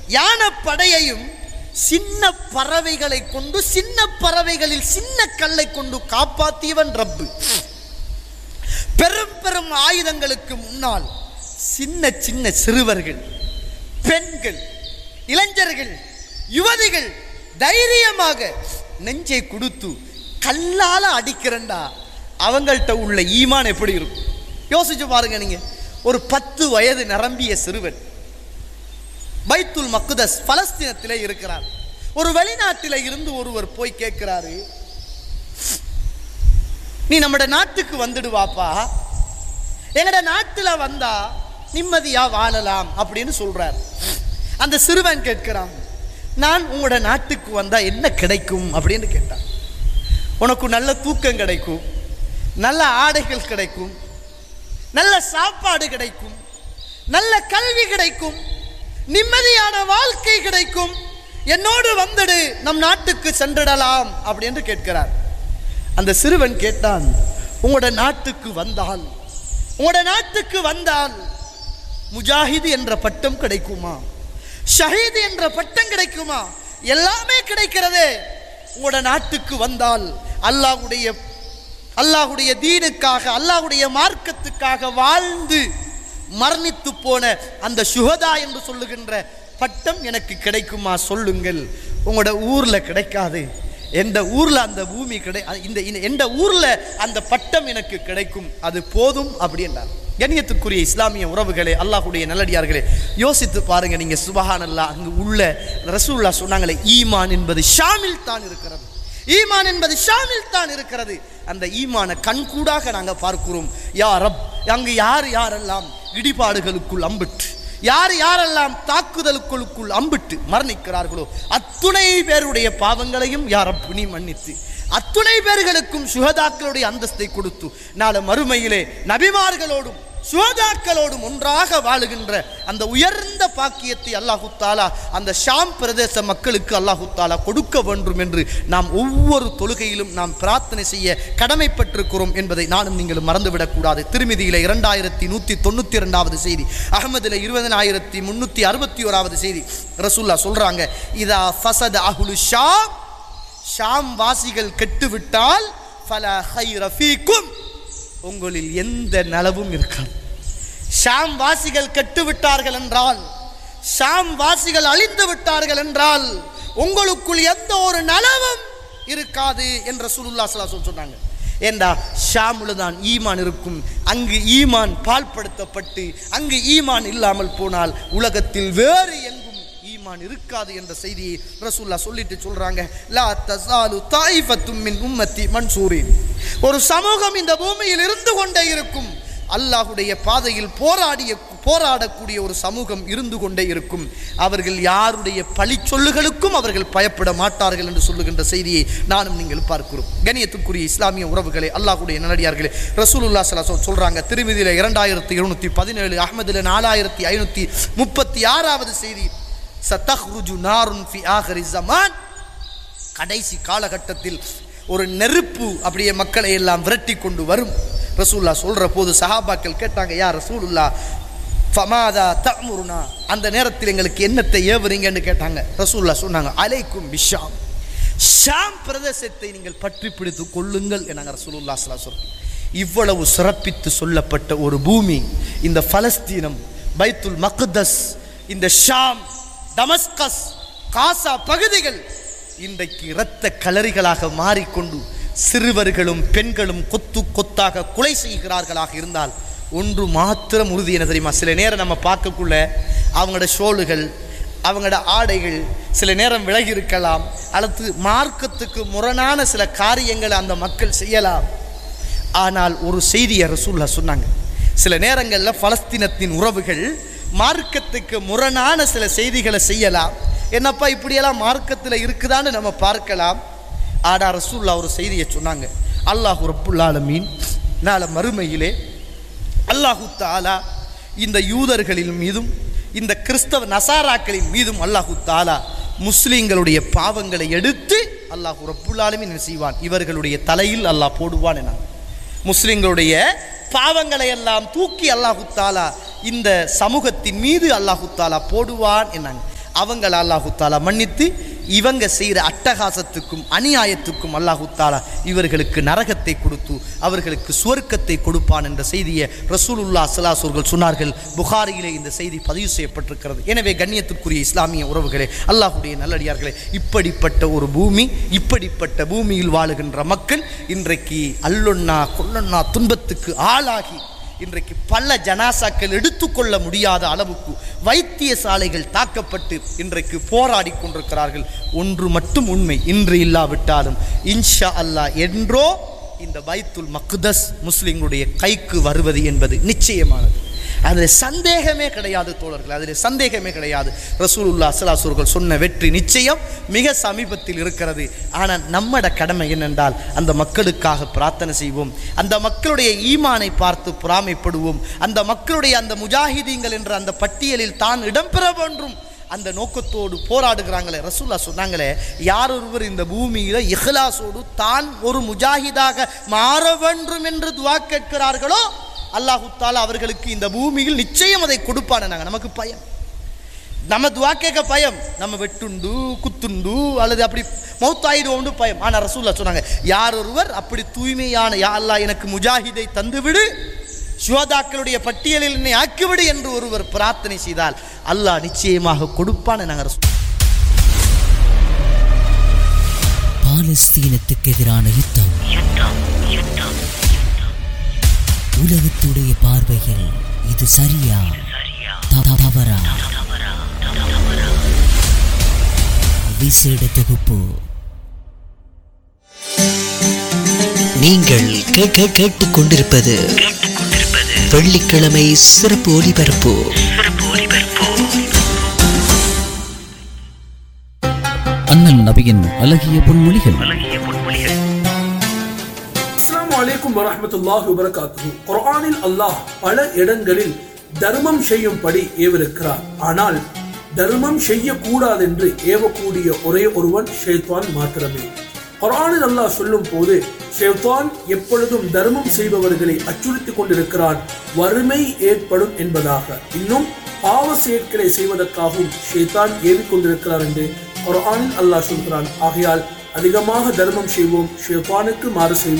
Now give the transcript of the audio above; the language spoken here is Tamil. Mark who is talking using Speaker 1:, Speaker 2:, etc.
Speaker 1: யானை படையையும் சின்ன பறவைகளை கொண்டு சின்ன பறவைகளில் சின்ன கல்லை கொண்டு காப்பாத்தியவன் ரப்பு பெரும் பெரும் ஆயுதங்களுக்கு முன்னால் சின்ன சின்ன சிறுவர்கள் பெண்கள் இளைஞர்கள் யுவதிகள் தைரியமாக நெஞ்சை கொடுத்து கல்லால அடிக்கிறண்டா அவங்கள்ட்ட உள்ள ஈமான் எப்படி இருக்கும் யோசிச்சு பாருங்க நீங்க ஒரு பத்து வயது நிரம்பிய சிறுவன் பைத்துல் மக்குதஸ் பலஸ்தீனத்திலே இருக்கிறார் ஒரு வெளிநாட்டில இருந்து ஒருவர் போய் கேட்கிறாரு நீ நம்மட நாட்டுக்கு வந்துடுவாப்பா எங்கட நாட்டுல வந்தா நிம்மதியா வாழலாம் அப்படின்னு சொல்றார் அந்த சிறுவன் கேட்கிறான் நான் உங்களோட நாட்டுக்கு வந்தா என்ன கிடைக்கும் அப்படின்னு கேட்டான் உனக்கு நல்ல தூக்கம் கிடைக்கும் நல்ல ஆடைகள் கிடைக்கும் நல்ல சாப்பாடு கிடைக்கும் நல்ல கல்வி கிடைக்கும் நிம்மதியான வாழ்க்கை கிடைக்கும் என்னோடு வந்துடு நம் நாட்டுக்கு சென்றிடலாம் அப்படின்னு கேட்கிறார் அந்த சிறுவன் கேட்டான் உங்களோட நாட்டுக்கு வந்தால் உங்களோட நாட்டுக்கு வந்தால் முஜாஹிது என்ற பட்டம் கிடைக்குமா ஷஹீது என்ற பட்டம் கிடைக்குமா எல்லாமே கிடைக்கிறதே உங்களோட நாட்டுக்கு வந்தால் அல்லாஹ்வுடைய அல்லாஹ்வுடைய தீனுக்காக அல்லாஹ்வுடைய மார்க்கத்துக்காக வாழ்ந்து மரணித்து போன அந்த சுகதா என்று சொல்லுகின்ற பட்டம் எனக்கு கிடைக்குமா சொல்லுங்கள் உங்களோட ஊர்ல கிடைக்காது எந்த ஊர்ல அந்த பூமி கிடை இந்த இந்த- எந்த ஊர்ல அந்த பட்டம் எனக்கு கிடைக்கும் அது போதும் அப்படி என்றார் கண்ணியத்துக்குரிய இஸ்லாமிய உறவுகளே அல்லாஹ்வுடைய நல்லடியார்களே யோசித்து பாருங்க நீங்க சுபஹானல்லாஹ் அங்கு உள்ள ரசூல்லா சொன்னாங்களே ஈமான் என்பது ஷாமில் தான் இருக்கிறது ஈமான் என்பது ஷாமில் தான் இருக்கிறது அந்த ஈமான கண்கூடாக நாங்க பார்க்கிறோம் யா ரப் அங்கு யார் யாரெல்லாம் இடிபாடுகளுக்குள் அம்பிட்டு யார் யாரெல்லாம் தாக்குதலுக்குள்ளுக்குள் அம்பிட்டு மரணிக்கிறார்களோ அத்துணை பேருடைய பாவங்களையும் யார் ரப் நீ மன்னித்து அத்துணை பேர்களுக்கும் சுகதாக்களுடைய அந்தஸ்தை கொடுத்து நாளை மறுமையிலே நபிமார்களோடும் சுகதாக்களோடும் ஒன்றாக வாழுகின்ற அந்த உயர்ந்த பாக்கியத்தை அல்லாஹு தாலா அந்த ஷாம் பிரதேச மக்களுக்கு அல்லாஹு தாலா கொடுக்க வேண்டும் என்று நாம் ஒவ்வொரு தொழுகையிலும் நாம் பிரார்த்தனை செய்ய கடமைப்பட்டிருக்கிறோம் என்பதை நானும் நீங்களும் மறந்துவிடக்கூடாது திருமதியில இரண்டாயிரத்தி நூற்றி தொண்ணூற்றி இரண்டாவது செய்தி அகமதுல இருபதனாயிரத்தி முன்னூற்றி அறுபத்தி ஓராவது செய்தி ரசூல்லா சொல்றாங்க இதா ஃபசத் அஹுலு ஷாம் ஷாம் வாசிகள் கெட்டுவிட்டால் ஃபல ஹைர ஃபீக்கும் உங்களில் எந்த நலவும் இருக்காது ஷாம் வாசிகள் கெட்டு விட்டார்கள் என்றால் ஷாம் வாசிகள் அழிந்து விட்டார்கள் என்றால் உங்களுக்குள் எந்த ஒரு நலவும் இருக்காது என்ற சுருல்லா சலாசம் சொன்னாங்க ஏண்டா ஷாமுல தான் ஈமான் இருக்கும் அங்கு ஈமான் பால்படுத்தப்பட்டு அங்கு ஈமான் இல்லாமல் போனால் உலகத்தில் வேறு எங்கும் ஈமான் இருக்காது என்ற செய்தியை ரசூல்லா சொல்லிட்டு சொல்றாங்க லா தஸாலு தாயிஃபத்தும் மின் உம்மத்தி மன்சூரின் ஒரு சமூகம் இந்த பூமியில் இருந்து கொண்டே இருக்கும் அல்லாஹுடைய பாதையில் போராடிய போராடக்கூடிய ஒரு சமூகம் இருந்து கொண்டே இருக்கும் அவர்கள் யாருடைய பழி சொல்லுகளுக்கும் அவர்கள் பயப்பட மாட்டார்கள் என்று சொல்லுகின்ற செய்தியை நானும் நீங்கள் பார்க்கிறோம் கணியத்துக்குரிய இஸ்லாமிய உறவுகளே அல்லாஹுடைய நல்லடியார்களே ரசூலுல்லா சலாசோ சொல்றாங்க திருமதியில இரண்டாயிரத்தி இருநூத்தி பதினேழு அஹ்மதுல நாலாயிரத்தி ஐநூத்தி முப்பத்தி ஆறாவது செய்தி சத்தஹ்ருஜு நாருன் ஃபி ஆஹிரி ஜமான் கடைசி காலகட்டத்தில் ஒரு நெருப்பு அப்படியே மக்களை எல்லாம் விரட்டி கொண்டு வரும் ரசூல்லா சொல்ற போது சஹாபாக்கள் கேட்டாங்க யா ரசூலுல்லா ஃபமாதா தமுருனா அந்த நேரத்தில் எங்களுக்கு என்னத்தை ஏவுறீங்கன்னு கேட்டாங்க ரசூல்லா சொன்னாங்க அலைக்கும் பிஷாம் ஷாம் பிரதேசத்தை நீங்கள் பற்றி பிடித்து கொள்ளுங்கள் என்னாங்க ரசூலுல்லா ஸல்லல்லாஹு அலைஹி வஸல்லம். இவ்வளவு சிறப்பித்து சொல்லப்பட்ட ஒரு பூமி இந்த பலஸ்தீனம் பைத்துல் மக்தஸ் இந்த ஷாம் டமஸ்கஸ் காசா பகுதிகள் இன்றைக்கு இரத்த களரிகளாக மாறிக்கொண்டு சிறுவர்களும் பெண்களும் கொத்து கொத்தாக கொலை செய்கிறார்களாக இருந்தால் ஒன்று மாத்திரம் உறுதி என்ன தெரியுமா சில நேரம் நம்ம பார்க்கக்குள்ள அவங்களோட ஷோலுகள் அவங்களோட ஆடைகள் சில நேரம் விலகி இருக்கலாம் அல்லது மார்க்கத்துக்கு முரணான சில காரியங்களை அந்த மக்கள் செய்யலாம் ஆனால் ஒரு செய்தியை ரசூல்லா சொன்னாங்க சில நேரங்களில் பலஸ்தீனத்தின் உறவுகள் மார்க்கத்துக்கு முரணான சில செய்திகளை செய்யலாம் என்னப்பா இப்படியெல்லாம் மார்க்கத்தில் இருக்குதான்னு நம்ம பார்க்கலாம் ஆடா ரசூல்லா ஒரு செய்தியை சொன்னாங்க அல்லாஹு ரப்புல் ஆலமீன் நாளை மறுமையிலே அல்லாஹு தாலா இந்த யூதர்களின் மீதும் இந்த கிறிஸ்தவ நசாராக்களின் மீதும் அல்லாஹு தாலா முஸ்லிம்களுடைய பாவங்களை எடுத்து அல்லாஹ் ரப்புல் ஆலமீன் என்ன செய்வான் இவர்களுடைய தலையில் அல்லாஹ் போடுவான் என முஸ்லிம்களுடைய பாவங்களை எல்லாம் தூக்கி அல்லாஹு தாலா இந்த சமூகத்தின் மீது அல்லாஹு தாலா போடுவான் என்னாங்க அவங்கள அல்லாஹு தாலா மன்னித்து இவங்க செய்கிற அட்டகாசத்துக்கும் அநியாயத்துக்கும் அல்லாஹு தாலா இவர்களுக்கு நரகத்தை கொடுத்து அவர்களுக்கு சுவர்க்கத்தை கொடுப்பான் என்ற செய்தியை ரசூலுல்லா சலாசூர்கள் சொன்னார்கள் புகாரியிலே இந்த செய்தி பதிவு செய்யப்பட்டிருக்கிறது எனவே கண்ணியத்துக்குரிய இஸ்லாமிய உறவுகளே அல்லாஹுடைய நல்லடியார்களே இப்படிப்பட்ட ஒரு பூமி இப்படிப்பட்ட பூமியில் வாழுகின்ற மக்கள் இன்றைக்கு அல்லொன்னா கொல்லொன்னா துன்பத்துக்கு ஆளாகி இன்றைக்கு பல ஜனாசாக்கள் எடுத்துக்கொள்ள முடியாத அளவுக்கு வைத்தியசாலைகள் தாக்கப்பட்டு இன்றைக்கு போராடி கொண்டிருக்கிறார்கள் ஒன்று மட்டும் உண்மை இன்று இல்லாவிட்டாலும் இன்ஷா அல்லாஹ் என்றோ இந்த பைத்துல் மக்தஸ் முஸ்லிம்களுடைய கைக்கு வருவது என்பது நிச்சயமானது அதில் சந்தேகமே கிடையாது தோழர்கள் அதில் சந்தேகமே கிடையாது ரசூலுல்லா அசலாசூர்கள் சொன்ன வெற்றி நிச்சயம் மிக சமீபத்தில் இருக்கிறது ஆனால் நம்மட கடமை என்னென்றால் அந்த மக்களுக்காக பிரார்த்தனை செய்வோம் அந்த மக்களுடைய ஈமானை பார்த்து பொறாமைப்படுவோம் அந்த மக்களுடைய அந்த முஜாஹிதீங்கள் என்ற அந்த பட்டியலில் தான் இடம்பெற வேண்டும் அந்த நோக்கத்தோடு போராடுகிறாங்களே ரசூல்லா சொன்னாங்களே யார் ஒருவர் இந்த பூமியில இஹ்லாஸோடு தான் ஒரு முஜாஹிதாக மாற வேண்டும் என்று துவா கேட்கிறார்களோ அல்லாஹு தாலா அவர்களுக்கு இந்த பூமியில் நிச்சயம் அதை கொடுப்பான நாங்கள் நமக்கு பயம் நம்ம துவா கேட்க பயம் நம்ம வெட்டுண்டு குத்துண்டு அல்லது அப்படி மௌத்தாயிடுவோம்னு பயம் ஆனால் ரசூல்லா சொன்னாங்க யார் ஒருவர் அப்படி தூய்மையான யா அல்லாஹ் எனக்கு முஜாஹிதை தந்துவிடு சுவதாக்களுடைய பட்டியலில் என்னை ஆக்கிவிடு என்று ஒருவர் பிரார்த்தனை செய்தால் அல்லாஹ் நிச்சயமாக கொடுப்பான்னு நாங்கள் ரசூ
Speaker 2: பாலஸ்தீனத்துக்கு எதிரான யுத்தம் உலகத்துடைய பார்வையில் இது சரியா த- தவறா விசேட தொகுப்பு நீங்கள் கே- கே- கேட்டுக் கொண்டிருப்பது வெள்ளிக்கிழமை சிறப்பு ஒலிபரப்பு
Speaker 3: அண்ணல் நபியின் அழகிய பொன்மொழிகள்
Speaker 4: அஸ்ஸலாமு அலைக்கும் வரஹ்மத்துல்லாஹி வபரகாத்துஹு குர்ஆனில் அல்லாஹ் பல இடங்களில் தர்மம் செய்யும்படி ஏவிருக்கிறார் ஆனால் தர்மம் செய்யக்கூடாது என்று ஏவக்கூடிய ஒரே ஒருவன் ஷேத்வான் மாத்திரமே குர்ஆனில் அல்லாஹ் சொல்லும் போது ஷேத்வான் எப்பொழுதும் தர்மம் செய்பவர்களை அச்சுறுத்திக் கொண்டிருக்கிறான் வறுமை ஏற்படும் என்பதாக இன்னும் பாவ செயற்களை செய்வதற்காகவும் ஷேத்தான் ஏவிக் கொண்டிருக்கிறார் என்று குர்ஆனில் அல்லாஹ் சொல்கிறான் ஆகையால் அதிகமாக தர்மம் செய்வோம் ஷேத்வானுக்கு மாறு செய்வோம்